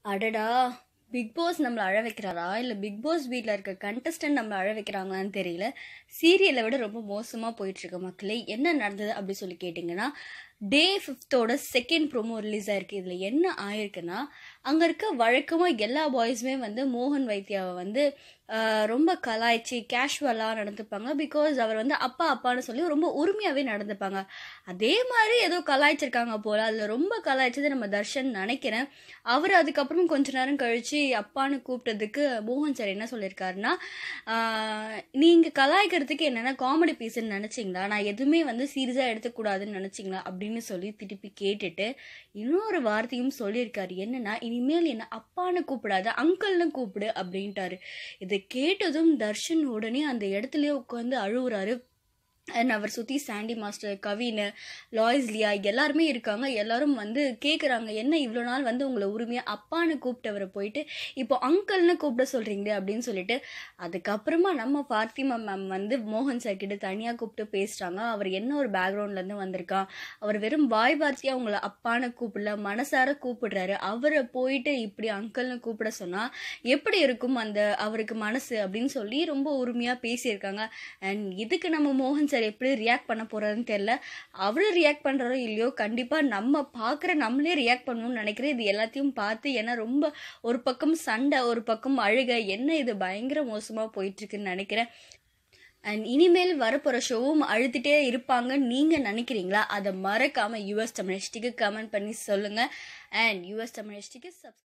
அடடா! Big pass நம்மள அழ வைக்கிறாரா? இல்ல பிக் பாஸ் வீட்ல இருக்க கண்டஸ்டன்ட் நம்மள அழ வைக்கிறாங்களான்னு தெரியல. சீரியல விட ரொம்ப மோசமா போயிட்டுருக்கு மக்களே. என்ன நடந்தது அப்படி சொல்லி கேட்டீங்கன்னா, டே 5த்தோட செகண்ட் ப்ரோமோ ரிலீஸ் ஆயிருக்கு. இதுல என்ன ஆயிருக்குன்னா, அங்க இருக்க வழக்கமா எல்லா பாய்ஸுமே வந்து மோகன் வைத்தியாவ வந்து அ ரொம்ப கலாய்ச்சு, கேஷுவலா நடந்துப்பாங்க. பிகாஸ் அவர் வந்து அப்பா, அப்பான்னு சொல்லி ரொம்ப உரிமையாவே நடந்துப்பாங்க. அதே மாரி ஏதோ கலாய்ச்சிருக்காங்க போல. அதுல ரொம்ப கலாய்ச்சது நம்ம தர்ஷன் நெனைக்கிறேன். அவரு அதுக்கப்புறம் கொஞ்ச நேரம் கழிச்சு அப்பான்னு கூப்பிட்டதுக்கு மோகன் சார் என்ன சொல்லியிருக்காருன்னா, ஆ "நீங்க கலாய்க்கிறதுக்கு என்னன்னா காமெடி பீஸ்ன்னு நெனச்சீங்களா? நான் எதுவுமே வந்து சீரியஸா எடுத்துக்கூடாதுன்னு நெனச்சீங்களா?" அப்படின்னு சொல்லி திருப்பி கேட்டுட்டு, இன்னொரு வார்த்தையும் சொல்லியிருக்காரு. என்னன்னா, "இனிமேல் என்ன அப்பான்னு கூப்பிடாத, அங்கிள்னு கூப்பிடு" அப்படின்ட்டாரு. இத கேட்டதும் தர்ஷன் உடனே அந்த இடத்துலயே உட்காந்து அழுவுறாரு. அண்ட் அவர் சுத்தி சாண்டி மாஸ்டர், கவின், லாய்ஸ் லியா எல்லாருமே இருக்காங்க. எல்லாரும் வந்து கேட்குறாங்க, "என்ன இவ்ளோ நாள் வந்து உங்கள உரிமையா அப்பான்னு கூப்பிட்டவர போயிட்டு, இப்போ அங்கிள்னு கூப்பிட சொல்றீங்களே" அப்படின்னு சொல்லிட்டு, அதுக்கப்புறமா நம்ம ஃபாத்திமா மேம் வந்து மோகன் சார் கிட்ட தனியா கூப்பிட்டு பேசுறாங்க. அவர் என்ன ஒரு பேக்ரவுண்ட்லேருந்து வந்திருக்கான். அவர் வெறும் வாய் வார்த்தையா உங்கள அப்பான்னு கூப்பிடல, மனசார கூப்பிடுறாரு. அவர போயிட்டு இப்படி அங்கிள்னு கூப்பிட சொன்னா, எப்படி இருக்கும் அந்த அவருக்கு மனசு அப்படின்னு சொல்லி ரொம்ப உரிமையா பேசியிருக்காங்க. அண்ட் இதுக்கு நம்ம மோகன் சார் எப்படி ரியாக்ட் பண்ண போறாருன்னு தெரியல. அவரு ரியாக்ட் பண்றாரோ இல்லையோ, கண்டிப்பா நம்ம பார்க்குற நம்மளே ரியாக்ட் பண்ணணும்னு நெனைக்கிறேன். இது எல்லாத்தையும் பார்த்து ஏன்னா ரொம்ப ஒரு பக்கம் சண்டை, ஒரு பக்கம் அழுகை. என்ன இது பயங்கர மோசமா போயிட்டுருக்குன்னு நெனைக்கிறேன். அண்ட் இனிமேல் வரப்போற ஷோவும் அழுதுட்டே இருப்பாங்கன்னு நீங்க நெனைக்கிறீங்களா? அத மறக்காம யுஎஸ் தமிழ் எஸ்டிக்கு கமெண்ட் பண்ணி சொல்லுங்க. அண்ட் யுஎஸ் தமிழ் எஸ்டிக்கு சப்ஸ்